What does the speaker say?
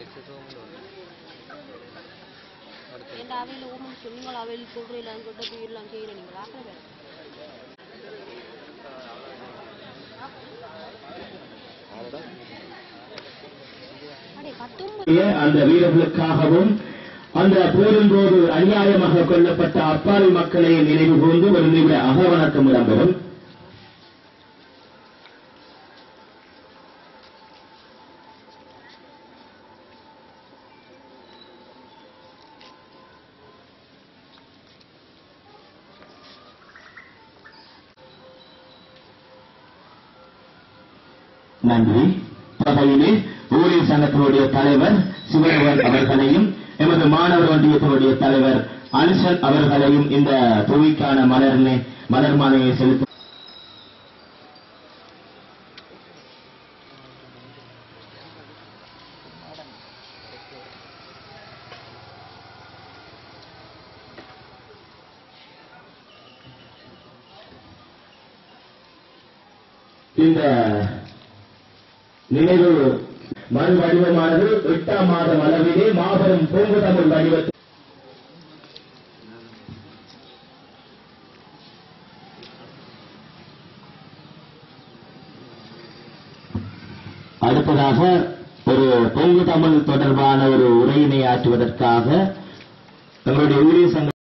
ஏன்டா அவையில் ஓமன் சொன்னீங்களா அவையில் சொல்கிறீங்களான்னு சொல்லிட்டு போயிடலாம் செய்யல நீங்கள் ஆக்கிற பேர் அடே பத்தொன்பது அந்த வீரர்களுக்காகவும் அந்த போரின் போது அநியாயமாக கொல்லப்பட்ட அப்பாவி மக்களை நினைவு கூர்ந்து ஒரு நிமிட அகவணக்கம் இடம்பெறும் நன்றி வகையிலே ஊழியர் சங்கத்தினுடைய தலைவர் சிவனவர் அவர்களையும் எமது மாணவர் ஒன்றியத்தினுடைய தலைவர் அனுசன் அவர்களையும் இந்த தொழிற்கான மலர் மலர் மாலையை செலுத்த இந்த நினைவு மறு வடிவமானது எட்டாம் மாதம் அளவிலே மாபெரும் பொங்கு தமிழ் வடிவத்தில் அடுத்ததாக ஒரு பொங்கு தமிழ் தொடர்பான ஒரு உரையினை ஆற்றுவதற்காக எங்களுடைய ஊழியர் சங்க